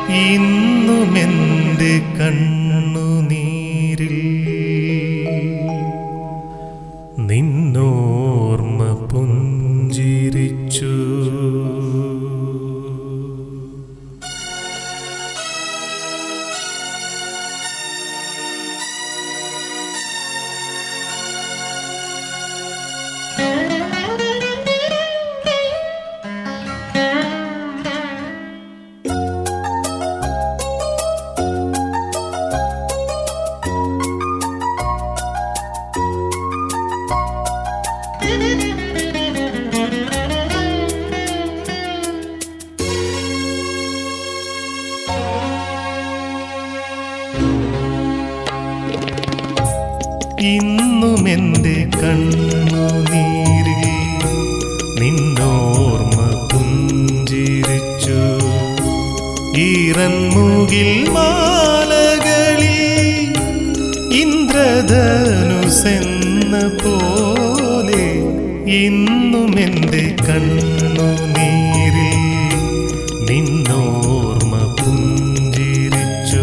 ഇന്നുമെന്റെ കണ്ണുനീരിൽ നിന്നോർമ്മ പുഞ്ചിരിച്ചു ഇന്നുമെന്റെ കണ്ണുനീരിൽ നിന്നോർമ്മ പുഞ്ചിരിച്ചു ഈറൻമുകിൽ മാലകളിൽ ഇന്ദ്രധനുസെന്ന പോലെ ഇന്നുമെന്റെ കണ്ണുനീരിൽ നിന്നോർമ്മ പുഞ്ചിരിച്ചു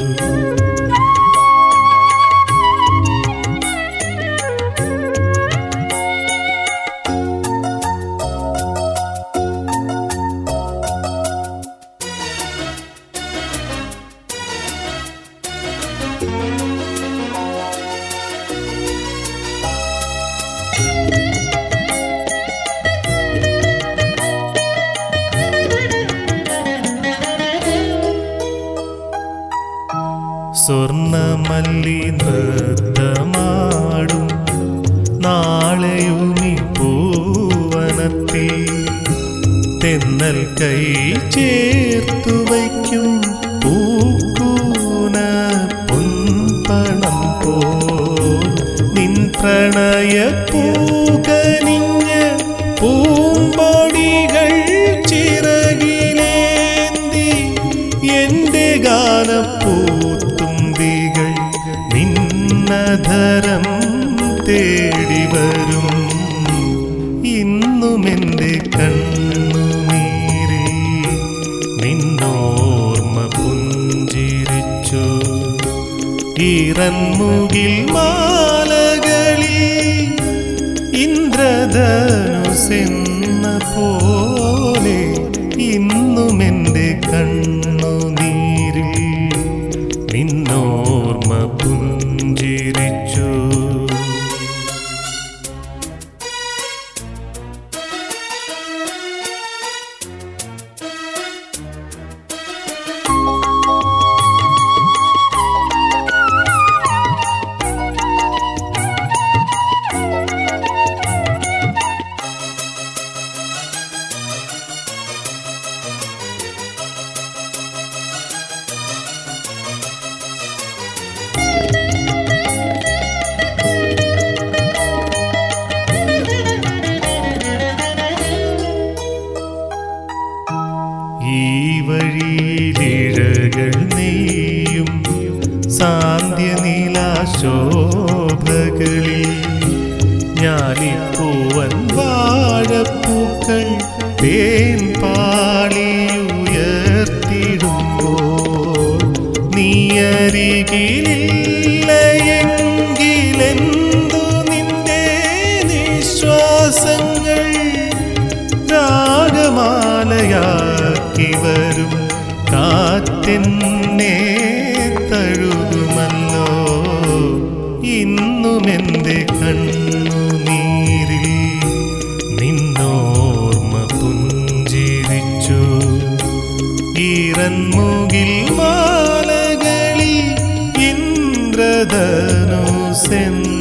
സ്വർണമല്ലി നൃത്തമാടും നാളെയുമി പൂവനത്തിൽ തെന്നൽ കൈ ചേർത്തു വയ്ക്കും പൂക്കൂന പൊൻപണം പോ നിൻ പ്രണയ പൂകനിഞ്ഞ പൂമ്പൊടികൾ ചിറകിലേന്തി എന്റെ ഗാനപ്പൂത്തുമ്പികൾ നിന്നധരം തേടി വരും ഇന്നുമെന്റെ കണ്ണുനീരിൽ നിന്നോർമ്മ പുഞ്ചിരിച്ചു ഈറൻമുകിൽ മാലകളിൽ ഇന്ദ്രധനുസെന്ന പോലെ ഇന്നുമെന്റെ കണ്ണുനീരിൽ നിന്നോർമ്മ പുഞ്ചിരിച്ചു ഈ വഴിയിലിഴകൾ നെയ്യും സാന്ധ്യനീലാശോഭകളിൽ ഞാലിപ്പൂവൻ വാഴപ്പൂക്കൾ തേൻ പാളിയുയർത്തിടുമ്പോൾ നീയരികിലില്ല എങ്കിലെന്തു നിന്റെ നിശ്വാസങ്ങൾ രാഗമാലയാക്കി വരും കാറ്റെന്നെ തഴുകുമല്ലോ ഇന്നുമെന്റെ കണ്ണുനീരിൽ നിന്നോർമ്മ പുഞ്ചിരിച്ചു ഈറൻമുകിൽ മാലകളിൽ ഇന്ദ്രധനുസെന്ന